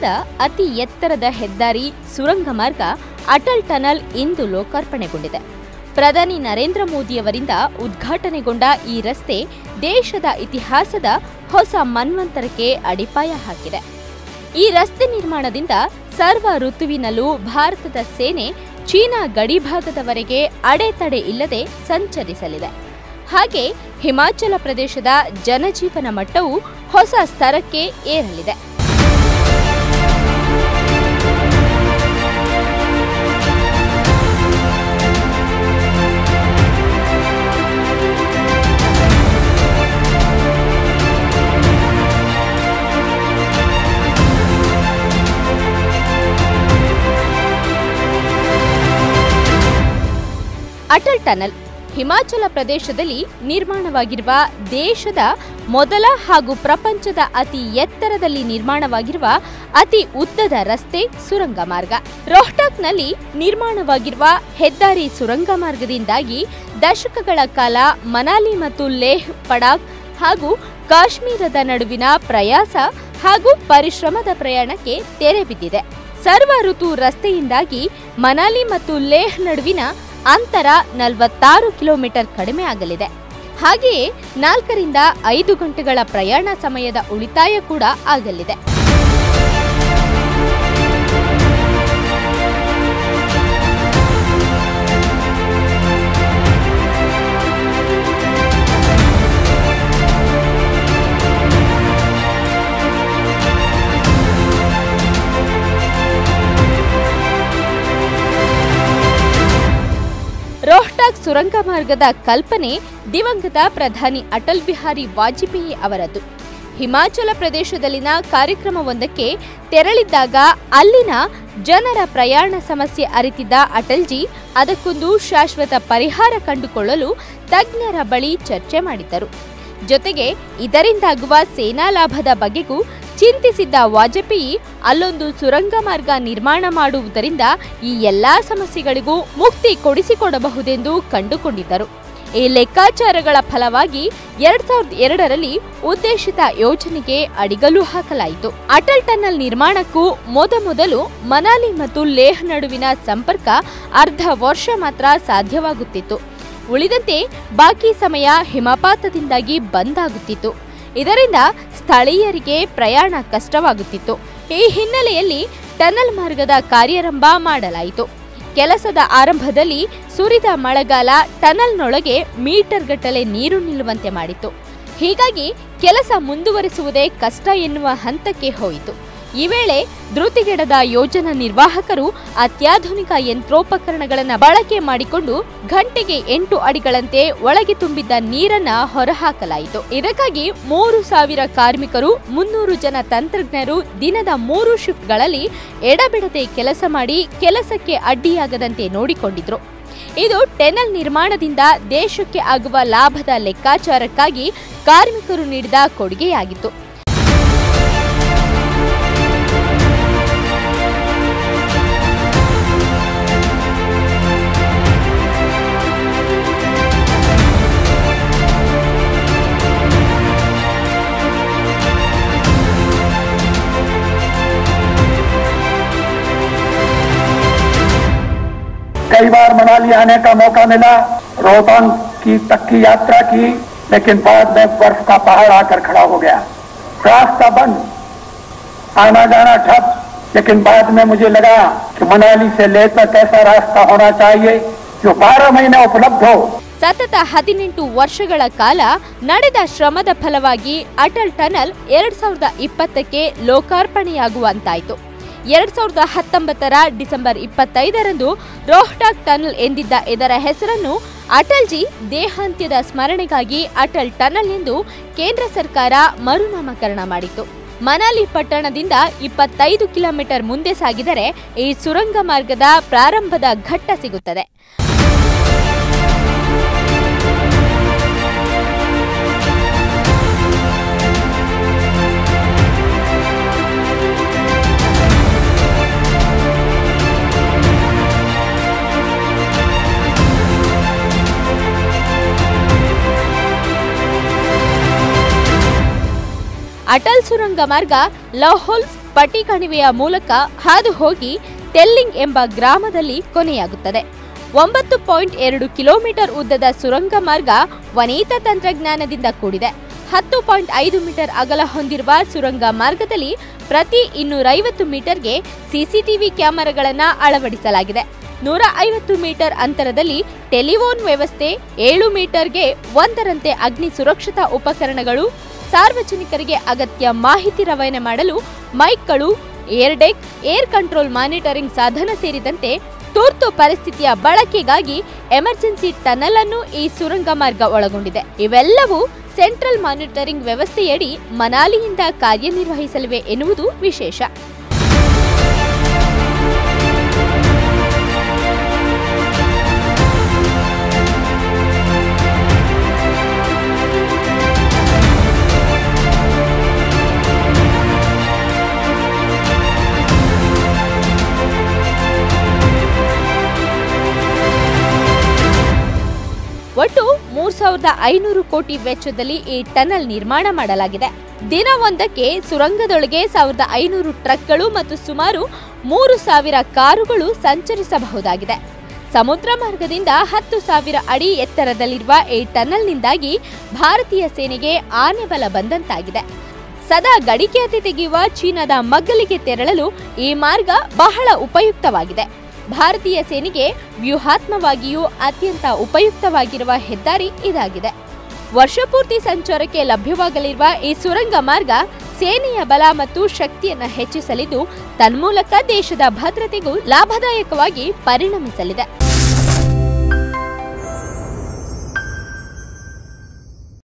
ದೇಶದ ಅತಿ ಎತ್ತರದ ಹೆದ್ದಾರಿ ಸುರಂಗ ಮಾರ್ಗ ಅಟಲ್ ಟನಲ್ ಇಂದು ಲೋಕಾರ್ಪಣೆಗೊಂಡಿದೆ ಪ್ರಧಾನಿ ನರೇಂದ್ರ ಮೋದಿಯವರಿಂದ ಉದ್ಘಾಟನೆಗೊಂಡ ಈ ರಸ್ತೆ ದೇಶದ ಇತಿಹಾಸದ ಹೊಸ ಮನ್ವಂತರಕ್ಕೆ ಅಡಿಪಾಯ ಹಾಕಿದೆ ಈ ರಸ್ತೆ ನಿರ್ಮಾಣದಿಂದ ಸರ್ವ ಋತುವಿನಲ್ಲೂ ಭಾರತದ ಸೇನೆ ಚೀನಾ ಗಡಿಭಾಗದವರೆಗೆ ಅಡೆತಡೆ ಇಲ್ಲದೆ ಸಂಚರಿಸಲಿದೆ ಹಾಗೆ ಹಿಮಾಚಲ ಪ್ರದೇಶದ ಜನಜೀವನ ಮಟ್ಟವು ಹೊಸ ಸ್ತರಕ್ಕೆ ಏರಲಿದೆ ಅಟಲ್ ಟನಲ್ ಹಿಮಾಚಲ ಪ್ರದೇಶದಲ್ಲಿ ನಿರ್ಮಾಣವಾಗಿರುವ ದೇಶದ ಮೊದಲ ಹಾಗೂ ಪ್ರಪಂಚದ ಅತಿ ಎತ್ತರದಲ್ಲಿ ನಿರ್ಮಾಣವಾಗಿರುವ ಅತಿ ಉದ್ದದ ರಸ್ತೆ ಸುರಂಗ ಮಾರ್ಗ ರೋಹ್ಟಾಕ್ನಲ್ಲಿ ನಿರ್ಮಾಣವಾಗಿರುವ ಹೆದ್ದಾರಿ ಸುರಂಗ ಮಾರ್ಗದಿಂದಾಗಿ ದಶಕಗಳ ಕಾಲ ಮನಾಲಿ ಮತ್ತು ಲೇಹ್ ಪಡಾಕ್ ಹಾಗೂ ಕಾಶ್ಮೀರದ ನಡುವಿನ ಪ್ರಯಾಸ ಹಾಗೂ ಪರಿಶ್ರಮದ ಪ್ರಯಾಣಕ್ಕೆ ತೆರೆ ಬಿದ್ದಿದೆ ಸರ್ವ ಋತು ರಸ್ತೆಯಿಂದಾಗಿ ಮನಾಲಿ ಮತ್ತು ಲೇಹ್ ನಡುವಿನ ಅಂತರ ನಲವತ್ತಾರು ಕಿಲೋಮೀಟರ್ ಕಡಿಮೆ ಆಗಲಿದೆ ಹಾಗೆಯೇ ನಾಲ್ಕರಿಂದ ಐದು ಗಂಟೆಗಳ ಪ್ರಯಾಣ ಸಮಯದ ಉಳಿತಾಯ ಕೂಡ ಆಗಲಿದೆ ರೋಹ್ಟಾಕ್ ಸುರಂಗ ಮಾರ್ಗದ ಕಲ್ಪನೆ ದಿವಂಗತ ಪ್ರಧಾನಿ ಅಟಲ್ ಬಿಹಾರಿ ವಾಜಪೇಯಿ ಅವರದ್ದು ಹಿಮಾಚಲ ಪ್ರದೇಶದಲ್ಲಿನ ಕಾರ್ಯಕ್ರಮವೊಂದಕ್ಕೆ ತೆರಳಿದ್ದಾಗ ಅಲ್ಲಿನ ಜನರ ಪ್ರಯಾಣ ಸಮಸ್ಯೆ ಅರಿತಿದ್ದ ಅಟಲ್ಜಿ ಅದಕ್ಕೊಂದು ಶಾಶ್ವತ ಪರಿಹಾರ ಕಂಡುಕೊಳ್ಳಲು ತಜ್ಞರ ಬಳಿ ಚರ್ಚೆ ಮಾಡಿದ್ದರು ಜೊತೆಗೆ ಇದರಿಂದಾಗುವ ಸೇನಾ ಲಾಭದ ಬಗೆಗೂ ಚಿಂತಿಸಿದ್ದ ವಾಜಪೇಯಿ ಅಲ್ಲೊಂದು ಸುರಂಗ ಮಾರ್ಗ ನಿರ್ಮಾಣ ಮಾಡುವುದರಿಂದ ಈ ಎಲ್ಲಾ ಸಮಸ್ಯೆಗಳಿಗೂ ಮುಕ್ತಿ ಕೊಡಿಸಿಕೊಡಬಹುದೆಂದು ಕಂಡುಕೊಂಡಿದ್ದರು ಈ ಲೆಕ್ಕಾಚಾರಗಳ ಫಲವಾಗಿ ಎರಡ್ ಸಾವಿರದ ಎರಡರಲ್ಲಿ ಉದ್ದೇಶಿತ ಯೋಜನೆಗೆ ಅಡಿಗಲು ಹಾಕಲಾಯಿತು ಅಟಲ್ ಟನಲ್ ನಿರ್ಮಾಣಕ್ಕೂ ಮೊದಮೊದಲು ಮನಾಲಿ ಮತ್ತು ಲೇಹ್ ನಡುವಿನ ಸಂಪರ್ಕ ಅರ್ಧ ವರ್ಷ ಮಾತ್ರ ಸಾಧ್ಯವಾಗುತ್ತಿತ್ತು ಉಳಿದಂತೆ ಬಾಕಿ ಸಮಯ ಹಿಮಪಾತದಿಂದಾಗಿ ಬಂದ್ ಆಗುತ್ತಿತ್ತು ಇದರಿಂದ ಸ್ಥಳೀಯರಿಗೆ ಪ್ರಯಾಣ ಕಷ್ಟವಾಗುತ್ತಿತ್ತು ಈ ಹಿನ್ನೆಲೆಯಲ್ಲಿ ಟನಲ್ ಮಾರ್ಗದ ಕಾರ್ಯಾರಂಭ ಮಾಡಲಾಯಿತು ಕೆಲಸದ ಆರಂಭದಲ್ಲಿ ಸುರಿದ ಮಳೆಗಾಲ ಟನಲ್ನೊಳಗೆ ಮೀಟರ್ ಗಟ್ಟಲೆ ನೀರು ನಿಲ್ಲುವಂತೆ ಮಾಡಿತು ಹೀಗಾಗಿ ಕೆಲಸ ಮುಂದುವರಿಸುವುದೇ ಕಷ್ಟ ಎನ್ನುವ ಹಂತಕ್ಕೆ ಹೋಯಿತು ಈ ವೇಳೆ ಧೃತಿಗೆಡದ ಯೋಜನಾ ನಿರ್ವಾಹಕರು ಅತ್ಯಾಧುನಿಕ ಯಂತ್ರೋಪಕರಣಗಳನ್ನು ಬಳಕೆ ಮಾಡಿಕೊಂಡು ಗಂಟೆಗೆ ಎಂಟು ಅಡಿಗಳಂತೆ ಒಳಗೆ ತುಂಬಿದ್ದ ನೀರನ್ನ ಹೊರಹಾಕಲಾಯಿತು ಇದಕ್ಕಾಗಿ ಮೂರು ಸಾವಿರ ಕಾರ್ಮಿಕರು ಮುನ್ನೂರು ಜನ ತಂತ್ರಜ್ಞರು ದಿನದ ಮೂರು ಶಿಫ್ಟ್ಗಳಲ್ಲಿ ಎಡಬಿಡದೆ ಕೆಲಸ ಮಾಡಿ ಕೆಲಸಕ್ಕೆ ಅಡ್ಡಿಯಾಗದಂತೆ ನೋಡಿಕೊಂಡಿದ್ರು ಇದು ಟೆನಲ್ ನಿರ್ಮಾಣದಿಂದ ದೇಶಕ್ಕೆ ಆಗುವ ಲಾಭದ ಲೆಕ್ಕಾಚಾರಕ್ಕಾಗಿ ಕಾರ್ಮಿಕರು ನೀಡಿದ ಕೊಡುಗೆಯಾಗಿತ್ತು कई बार मनाली आने का मौका मिला रोहतांग की तक की यात्रा की लेकिन बाद में बर्फ का पहाड़ आकर खड़ा हो गया रास्ता बंद आना जाना ठप लेकिन बाद में मुझे लगा कि मनाली से लेह तक ऐसा रास्ता होना चाहिए जो 12 महीने उपलब्ध हो ಸತತ ಹದಿನೆಂಟು ವರ್ಷಗಳ ಕಾಲ ನಡೆದ ಶ್ರಮದ ಫಲವಾಗಿ ಅಟಲ್ ಟನಲ್ ಎರಡ್ ಸಾವಿರದ ಇಪ್ಪತ್ತಕ್ಕೆ ಲೋಕಾರ್ಪಣೆಯಾಗುವಂತಾಯಿತು ಎರಡ್ ಸಾವಿರದ ಹತ್ತೊಂಬತ್ತರ ಡಿಸೆಂಬರ್ ಇಪ್ಪತ್ತೈದರಂದು ರೋಹ್ಟಾಕ್ ಟನಲ್ ಎಂದಿದ್ದ ಇದರ ಹೆಸರನ್ನು ಅಟಲ್ಜಿ ದೇಹಾಂತ್ಯದ ಸ್ಮರಣೆಗಾಗಿ ಅಟಲ್ ಟನಲ್ ಎಂದು ಕೇಂದ್ರ ಸರ್ಕಾರ ಮರುನಾಮಕರಣ ಮಾಡಿತು ಮನಾಲಿ ಪಟ್ಟಣದಿಂದ ಇಪ್ಪತ್ತೈದು ಕಿಲೋಮೀಟರ್ ಮುಂದೆ ಸಾಗಿದರೆ ಈ ಸುರಂಗ ಮಾರ್ಗದ ಪ್ರಾರಂಭದ ಘಟ್ಟ ಸಿಗುತ್ತದೆ ಅಟಲ್ ಸುರಂಗ ಮಾರ್ಗ ಲಹೋಲ್ ಪಟ್ಟಿ ಕಣಿವೆಯ ಮೂಲಕ ಹಾದು ಹೋಗಿ ತೆಲ್ಲಿಂಗ್ ಎಂಬ ಗ್ರಾಮದಲ್ಲಿ ಕೊನೆಯಾಗುತ್ತದೆ ಒಂಬತ್ತು ಪಾಯಿಂಟ್ ಎರಡು ಕಿಲೋಮೀಟರ್ ಉದ್ದದ ಸುರಂಗ ಮಾರ್ಗ ವನೇತ ತಂತ್ರಜ್ಞಾನದಿಂದ ಕೂಡಿದೆ ಹತ್ತು ಪಾಯಿಂಟ್ ಐದು ಮೀಟರ್ ಅಗಲ ಹೊಂದಿರುವ ಸುರಂಗ ಮಾರ್ಗದಲ್ಲಿ ಪ್ರತಿ ಇನ್ನೂರೈವತ್ತು ಮೀಟರ್ಗೆ ಸಿಸಿಟಿವಿ ಕ್ಯಾಮೆರಾಗಳನ್ನು ಅಳವಡಿಸಲಾಗಿದೆ ನೂರ ಐವತ್ತು ಮೀಟರ್ ಅಂತರದಲ್ಲಿ ಟೆಲಿಫೋನ್ ವ್ಯವಸ್ಥೆ ಏಳು ಮೀಟರ್ಗೆ ಒಂದರಂತೆ ಅಗ್ನಿ ಸುರಕ್ಷತಾ ಉಪಕರಣಗಳು ಸಾರ್ವಜನಿಕರಿಗೆ ಅಗತ್ಯ ಮಾಹಿತಿ ರವಾನೆ ಮಾಡಲು ಮೈಕ್ಗಳು ಏರ್ಡೆಕ್ ಏರ್ ಕಂಟ್ರೋಲ್ ಮಾನಿಟರಿಂಗ್ ಸಾಧನ ಸೇರಿದಂತೆ ತುರ್ತು ಪರಿಸ್ಥಿತಿಯ ಬಳಕೆಗಾಗಿ ಎಮರ್ಜೆನ್ಸಿ ಟನಲ್ ಅನ್ನು ಈ ಸುರಂಗ ಮಾರ್ಗ ಒಳಗೊಂಡಿದೆ ಇವೆಲ್ಲವೂ ಸೆಂಟ್ರಲ್ ಮಾನಿಟರಿಂಗ್ ವ್ಯವಸ್ಥೆಯಡಿ ಮನಾಲಿಯಿಂದ ಕಾರ್ಯನಿರ್ವಹಿಸಲಿವೆ ಎನ್ನುವುದು ವಿಶೇಷ ಒಟ್ಟು ಮೂರ್ ಸಾವಿರದ ಐನೂರು ಕೋಟಿ ವೆಚ್ಚದಲ್ಲಿ ಈ ಟನಲ್ ನಿರ್ಮಾಣ ಮಾಡಲಾಗಿದೆ ದಿನವೊಂದಕ್ಕೆ ಸುರಂಗದೊಳಗೆ ಸಾವಿರದ ಐನೂರು ಟ್ರಕ್ಗಳು ಮತ್ತು ಸುಮಾರು ಮೂರು ಸಾವಿರ ಕಾರುಗಳು ಸಂಚರಿಸಬಹುದಾಗಿದೆ ಸಮುದ್ರ ಮಾರ್ಗದಿಂದ ಹತ್ತು ಸಾವಿರ ಅಡಿ ಎತ್ತರದಲ್ಲಿರುವ ಈ ಟನಲ್ನಿಂದಾಗಿ ಭಾರತೀಯ ಸೇನೆಗೆ ಆನೆ ಬಲ ಬಂದಂತಾಗಿದೆ ಸದಾ ಗಡಿಕೆ ತೆಗೆಯುವ ಚೀನಾದ ಮಗ್ಗಲಿಗೆ ತೆರಳಲು ಈ ಮಾರ್ಗ ಬಹಳ ಉಪಯುಕ್ತವಾಗಿದೆ ಭಾರತೀಯ ಸೇನೆಗೆ ವ್ಯೂಹಾತ್ಮವಾಗಿಯೂ ಅತ್ಯಂತ ಉಪಯುಕ್ತವಾಗಿರುವ ಹೆದ್ದಾರಿ ಇದಾಗಿದೆ ವರ್ಷಪೂರ್ತಿ ಸಂಚಾರಕ್ಕೆ ಲಭ್ಯವಾಗಲಿರುವ ಈ ಸುರಂಗ ಮಾರ್ಗ ಸೇನೆಯ ಬಲ ಮತ್ತು ಶಕ್ತಿಯನ್ನು ಹೆಚ್ಚಿಸಲಿದ್ದು ತನ್ಮೂಲಕ ದೇಶದ ಭದ್ರತೆಗೂ ಲಾಭದಾಯಕವಾಗಿ ಪರಿಣಮಿಸಲಿದೆ